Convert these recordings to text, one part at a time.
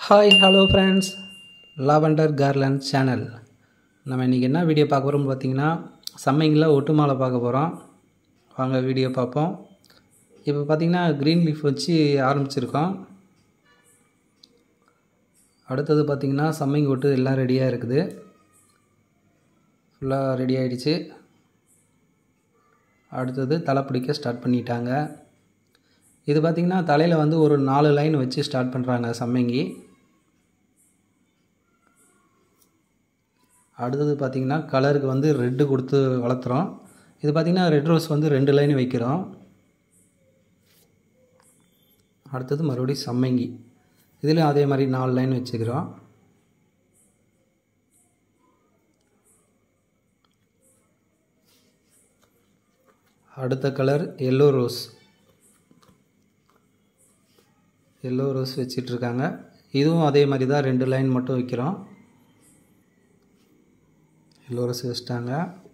hi hello friends lavender garland channel நம்ம இன்றைக்கி என்ன வீடியோ பார்க்க போகிறோம்னு பார்த்தீங்கன்னா சம்மைங்கில் ஒட்டு மாலை பார்க்க போகிறோம் வாங்க வீடியோ பார்ப்போம் இப்போ பார்த்தீங்கன்னா க்ரீன் லீஃப் வச்சு ஆரம்பிச்சிருக்கோம் அடுத்தது பார்த்திங்கன்னா சம்மைங்க ஒட்டு எல்லாம் ரெடியாக இருக்குது ஃபுல்லாக ரெடி ஆகிடுச்சு அடுத்தது தலை பிடிக்க ஸ்டார்ட் பண்ணிட்டாங்க இது பார்த்திங்கன்னா தலையில் வந்து ஒரு நாலு லைன் வச்சு ஸ்டார்ட் பண்ணுறாங்க சம்மங்கி அடுத்தது பார்த்திங்கன்னா கலருக்கு வந்து ரெட்டு கொடுத்து வளர்த்துறோம் இது பார்த்திங்கன்னா ரெட் ரோஸ் வந்து ரெண்டு லைன் வைக்கிறோம் அடுத்தது மறுபடியும் சம்மங்கி இதுலேயும் அதே மாதிரி நாலு லைன் வச்சுக்கிறோம் அடுத்த colour yellow rose yellow rose வச்சிட்ருக்காங்க இதுவும் அதே மாதிரி தான் ரெண்டு லைன் மட்டும் வைக்கிறோம் எல்லோ ரோஸ் வச்சிட்டாங்க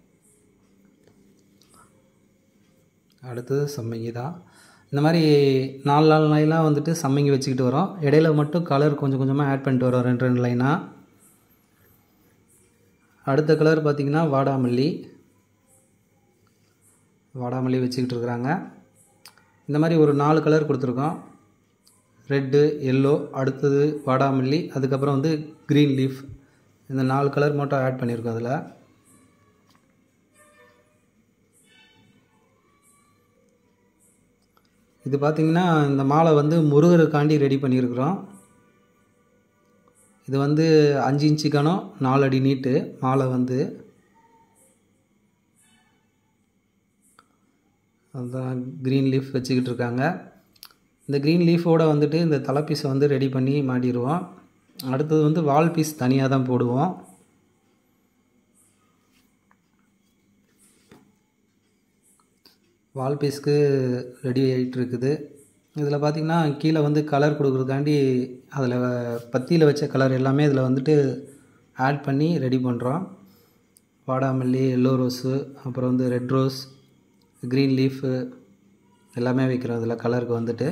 அடுத்தது சம்மங்கி தான் இந்த மாதிரி நாலு நாலு லைனாக வந்துட்டு சம்மங்கி வச்சுக்கிட்டு வரோம் இடையில மட்டும் கலர் கொஞ்சம் கொஞ்சமாக ஆட் பண்ணிட்டு வரோம் ரெண்டு ரெண்டு லைனாக அடுத்த கலர் பார்த்திங்கன்னா வாடாமல்லி வாடாமல்லி வச்சுக்கிட்டு இருக்கிறாங்க இந்த மாதிரி ஒரு நாலு கலர் கொடுத்துருக்கோம் ரெட்டு எல்லோ அடுத்தது வாடாமல்லி அதுக்கப்புறம் வந்து க்ரீன் லீஃப் இந்த நாலு கலர் மட்டும் ஆட் பண்ணியிருக்கோம் அதில் இது பார்த்திங்கன்னா இந்த மாலை வந்து முருகருக்காண்டி ரெடி பண்ணியிருக்கிறோம் இது வந்து அஞ்சு இன்ச்சு கணம் நாலு அடி நீட்டு மாலை வந்து அதுதான் க்ரீன் லீஃப் வச்சுக்கிட்டு இருக்காங்க இந்த க்ரீன் லீஃபோடு வந்துட்டு இந்த தலை பீஸை வந்து ரெடி பண்ணி மாட்டிடுவோம் அடுத்தது வந்து வால் பீஸ் தனியாக தான் போடுவோம் வால் பீஸ்க்கு ரெடி ஆகிட்டு இருக்குது இதில் பார்த்திங்கன்னா கீழே வந்து கலர் கொடுக்குறதுக்காண்டி அதில் பத்தியில் வச்ச கலர் எல்லாமே இதில் வந்துட்டு ஆட் பண்ணி ரெடி பண்ணுறோம் வாடாமல்லி எல்லோ ரோஸு அப்புறம் வந்து ரெட் ரோஸ் க்ரீன் லீஃபு எல்லாமே வைக்கிறோம் இதில் கலருக்கு வந்துட்டு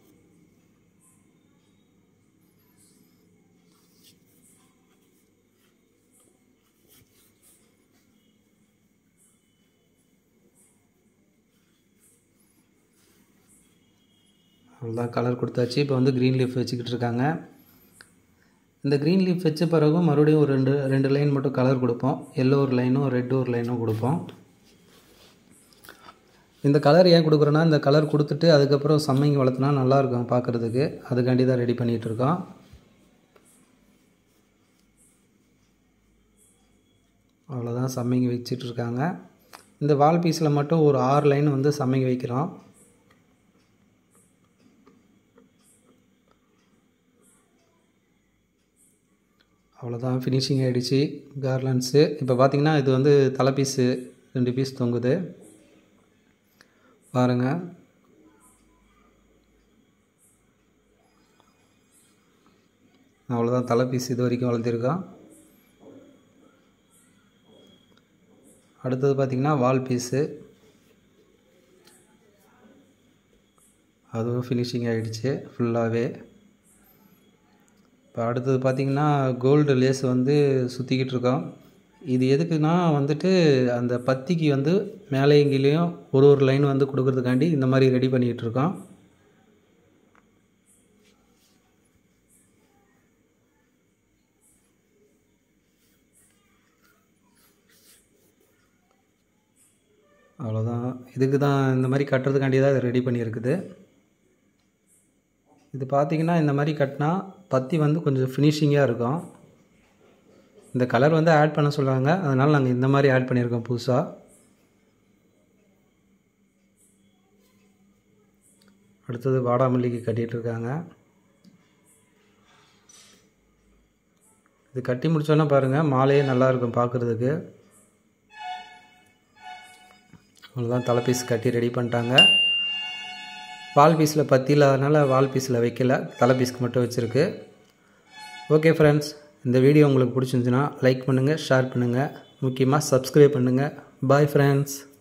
அவ்வளோதான் கலர் கொடுத்தாச்சு இப்போ வந்து க்ரீன் லீஃப் வச்சுக்கிட்டு இருக்காங்க இந்த க்ரீன் லீஃப் வச்ச பிறகும் மறுபடியும் ஒரு ரெண்டு ரெண்டு லைன் மட்டும் கலர் கொடுப்போம் எல்லோ ஒரு லைனும் ரெட் ஒரு லைனும் கொடுப்போம் இந்த கலர் ஏன் கொடுக்குறோன்னா இந்த கலர் கொடுத்துட்டு அதுக்கப்புறம் சம்மங்கி வளர்த்துனா நல்லாயிருக்கும் பார்க்குறதுக்கு அதுக்காண்டி தான் ரெடி பண்ணிகிட்ருக்கோம் அவ்வளோதான் சம்மங்கி வச்சிட்ருக்காங்க இந்த வால் பீஸில் மட்டும் ஒரு ஆறு லைன் வந்து சம்மங்கி வைக்கிறோம் அவ்வளோதான் ஃபினிஷிங் ஆகிடுச்சு கார்லன்ஸு இப்போ பார்த்திங்கன்னா இது வந்து தலை பீஸு ரெண்டு பீஸ் தொங்குது பாருங்கள் அவ்வளோதான் தலை பீஸ் இது வரைக்கும் வளர்த்திருக்கோம் அடுத்தது பார்த்திங்கன்னா வால் பீஸு அதுவும் ஃபினிஷிங் ஆகிடுச்சு ஃபுல்லாகவே இப்போ அடுத்தது பார்த்திங்கன்னா கோல்டு லேஸ் வந்து சுற்றிக்கிட்டு இருக்கோம் இது எதுக்குன்னா வந்துட்டு அந்த பத்திக்கு வந்து மேலே எங்கேயும் ஒரு ஒரு லைன் வந்து கொடுக்கறதுக்காண்டி இந்த மாதிரி ரெடி பண்ணிக்கிட்டு இருக்கோம் அவ்வளோதான் இதுக்கு தான் இந்த மாதிரி கட்டுறதுக்காண்டி தான் இது ரெடி பண்ணியிருக்குது இது பார்த்திங்கன்னா இந்த மாதிரி கட்டினா பத்தி வந்து கொஞ்சம் ஃபினிஷிங்காக இருக்கும் இந்த கலர் வந்து ஆட் பண்ண சொல்கிறாங்க அதனால் நாங்கள் இந்த மாதிரி ஆட் பண்ணியிருக்கோம் புதுசாக அடுத்தது வாடாமல்லிக்கு கட்டிகிட்ருக்காங்க இது கட்டி முடித்தோன்னே பாருங்கள் மாலையே நல்லாயிருக்கும் பார்க்குறதுக்கு அவ்வளோதான் தலை பீஸ் கட்டி ரெடி பண்ணிட்டாங்க வால் பீஸில் பற்றி இல்லாதனால வால் பீஸில் வைக்கல தலை பீஸ்க்கு மட்டும் வச்சுருக்கு ஓகே ஃப்ரெண்ட்ஸ் இந்த வீடியோ உங்களுக்கு பிடிச்சிருந்துச்சுன்னா லைக் பண்ணுங்கள் ஷேர் பண்ணுங்கள் முக்கியமாக சப்ஸ்கிரைப் பண்ணுங்கள் பாய் ஃப்ரெண்ட்ஸ்